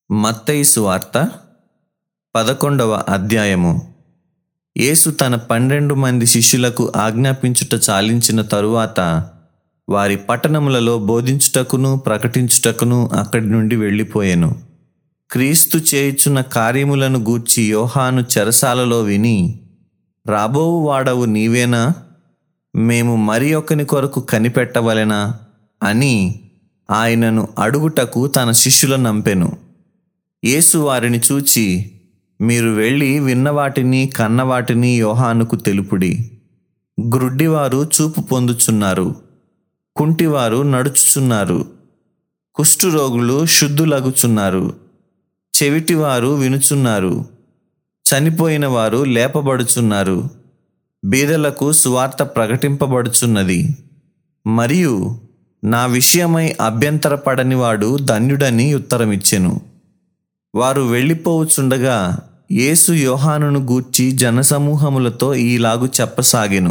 మత్తయి సువార్త పదకొండవ అధ్యాయము యేసు తన పన్నెండు మంది శిష్యులకు ఆజ్ఞాపించుట చాలించిన తరువాత వారి పట్టణములలో బోధించుటకును ప్రకటించుటకును అక్కడి నుండి వెళ్ళిపోయెను క్రీస్తు చేయుచున్న కార్యములను గూర్చి యోహాను చెరసాలలో విని రాబోవు వాడవు నీవేనా మేము మరి ఒకని కొరకు కనిపెట్టవలెనా అని ఆయనను అడుగుటకు తన శిష్యుల నంపెను యేసు వారిని చూచి మీరు వెళ్ళి విన్నవాటిని కన్నవాటిని యోహానుకు తెలుపుడి గ్రుడ్డివారు చూపు పొందుచున్నారు కుంటివారు నడుచుచున్నారు కుష్ఠురోగులు శుద్ధులగుచున్నారు చెవిటివారు వినుచున్నారు చనిపోయిన వారు లేపబడుచున్నారు బీదలకు సువార్త ప్రకటింపబడుచున్నది మరియు నా విషయమై అభ్యంతరపడని వాడు ధన్యుడని ఉత్తరమిచ్చెను వారు వెళ్ళిపోవచుండగా యేసు యోహానును గూర్చి జనసమూహములతో ఈలాగు చెప్పసాగెను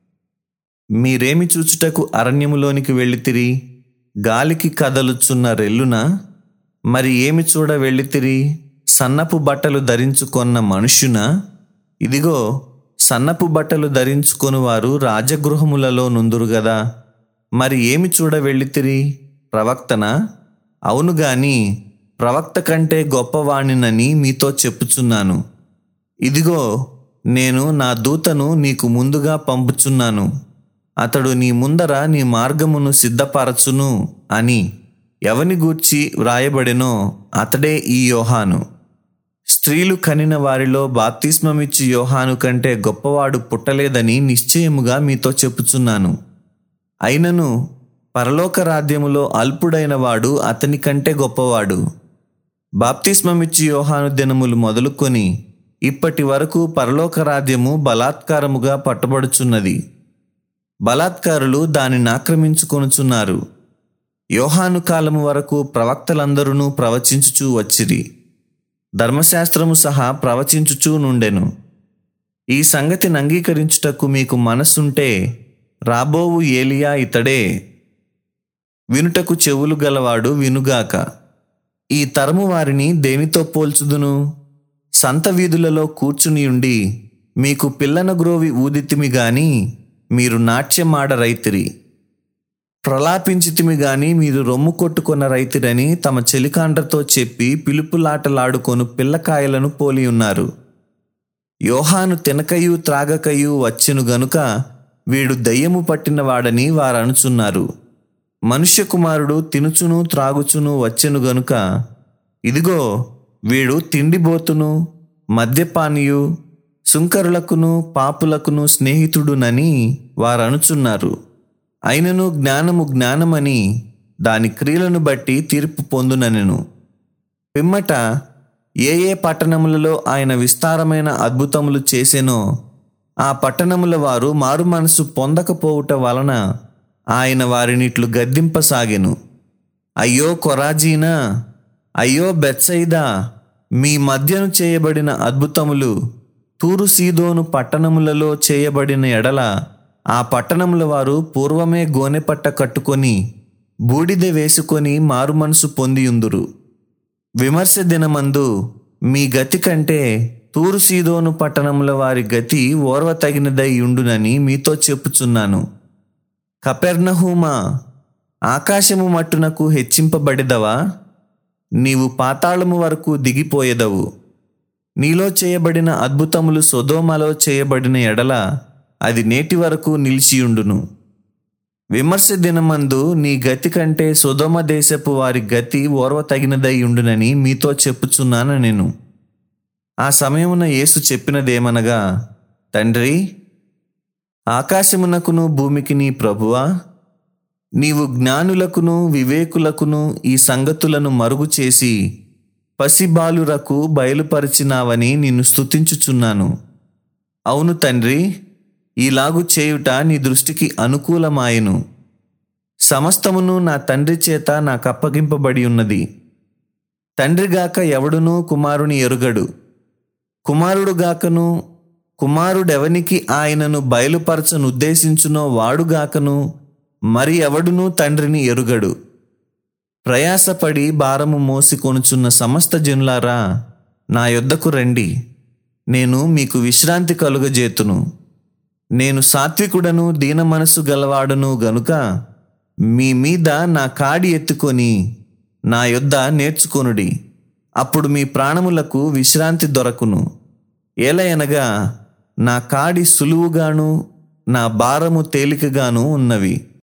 మీరేమి చూచుటకు అరణ్యములోనికి వెళ్ళితిరి గాలికి కదలుచున్న రెల్లున మరి ఏమి చూడ వెళ్ళితిరి సన్నపు బట్టలు ధరించుకొన్న మనుష్యున ఇదిగో సన్నపు బట్టలు ధరించుకొని వారు రాజగృహములలో నుందురు గదా మరి ఏమి చూడ వెళ్ళితిరి ప్రవక్తన అవును గాని ప్రవక్త కంటే గొప్పవాణినని మీతో చెప్పుచున్నాను ఇదిగో నేను నా దూతను నీకు ముందుగా పంపుచున్నాను అతడు నీ ముందర నీ మార్గమును సిద్ధపరచును అని ఎవని గూర్చి వ్రాయబడెనో అతడే ఈ యోహాను స్త్రీలు కనిన వారిలో బాప్తిస్మమిచ్చి యోహాను కంటే గొప్పవాడు పుట్టలేదని నిశ్చయముగా మీతో చెప్పుచున్నాను అయినను పరలోక రాజ్యములో అల్పుడైన వాడు అతని కంటే గొప్పవాడు బాప్తిస్మమిచ్చి యోహాను దినములు మొదలుకొని ఇప్పటి వరకు పరలోక రాజ్యము బలాత్కారముగా పట్టబడుచున్నది బలాత్కారులు దానిని ఆక్రమించుకొనుచున్నారు యోహాను కాలము వరకు ప్రవక్తలందరూ ప్రవచించుచూ వచ్చిరి ధర్మశాస్త్రము సహా ప్రవచించుచూ నుండెను ఈ సంగతిని అంగీకరించుటకు మీకు మనస్సుంటే రాబోవు ఏలియా ఇతడే వినుటకు చెవులు గలవాడు వినుగాక ఈ తరము వారిని దేనితో పోల్చుదును సంత వీధులలో కూర్చుని ఉండి మీకు పిల్లన గ్రోవి ఊదితిమి గాని మీరు నాట్యమాడ రైతిరి ప్రలాపించితిమి గాని మీరు రొమ్ము కొట్టుకొన్న రైతిరని తమ చెలికాండ్రతో చెప్పి పిలుపులాటలాడుకొను పిల్లకాయలను పోలి ఉన్నారు యోహాను తినకయు త్రాగకయు వచ్చెను గనుక వీడు దయ్యము పట్టినవాడని వారనుచున్నారు మనుష్య కుమారుడు తినుచును త్రాగుచును వచ్చెను గనుక ఇదిగో వీడు తిండిబోతును మద్యపానీయు సుంకరులకును పాపులకును స్నేహితుడునని వారనుచున్నారు అయినను జ్ఞానము జ్ఞానమని దాని క్రియలను బట్టి తీర్పు పొందుననెను పిమ్మట ఏ ఏ పట్టణములలో ఆయన విస్తారమైన అద్భుతములు చేసెనో ఆ పట్టణముల వారు మారు మనసు పొందకపోవుట వలన ఆయన వారినిట్లు గద్దింపసాగెను అయ్యో కొరాజీనా అయ్యో బెత్సైదా మీ మధ్యను చేయబడిన అద్భుతములు తూరు సీదోను పట్టణములలో చేయబడిన ఎడల ఆ పట్టణముల వారు పూర్వమే గోనెపట్ట కట్టుకొని బూడిద వేసుకొని మారు మనసు పొందియుందురు విమర్శ దినమందు మీ గతి కంటే తూరు సీదోను పట్టణముల వారి గతి ఓర్వ తగినదై ఉండునని మీతో చెప్పుచున్నాను కపెర్నహూమా ఆకాశము మట్టునకు హెచ్చింపబడిదవా నీవు పాతాళము వరకు దిగిపోయేదవు నీలో చేయబడిన అద్భుతములు సొదోమలో చేయబడిన ఎడల అది నేటి వరకు నిలిచియుండును విమర్శ దినమందు నీ గతి కంటే సుధమ దేశపు వారి గతి ఓర్వ తగినదై ఉండునని మీతో చెప్పుచున్నాను నేను ఆ సమయమున యేసు చెప్పినదేమనగా తండ్రి ఆకాశమునకును భూమికి నీ ప్రభువా నీవు జ్ఞానులకును వివేకులకును ఈ సంగతులను మరుగు చేసి పసిబాలురకు బయలుపరిచినావని నిన్ను స్తుతించుచున్నాను అవును తండ్రి ఈలాగు చేయుట నీ దృష్టికి అనుకూలమాయను సమస్తమును నా తండ్రి చేత నాకు అప్పగింపబడి ఉన్నది తండ్రిగాక ఎవడునూ కుమారుని ఎరుగడు కుమారుడుగాకను కుమారుడెవనికి ఆయనను బయలుపరచనుద్దేశించునో వాడుగాకను మరి ఎవడునూ తండ్రిని ఎరుగడు ప్రయాసపడి భారము మోసి కొనుచున్న సమస్త జనులారా నా యొద్దకు రండి నేను మీకు విశ్రాంతి కలుగజేతును నేను సాత్వికుడను దీన మనస్సు గలవాడును గనుక మీ మీద నా కాడి ఎత్తుకొని నా యొద్ద నేర్చుకొనుడి అప్పుడు మీ ప్రాణములకు విశ్రాంతి దొరకును ఏలయనగా నా కాడి సులువుగాను నా భారము తేలికగాను ఉన్నవి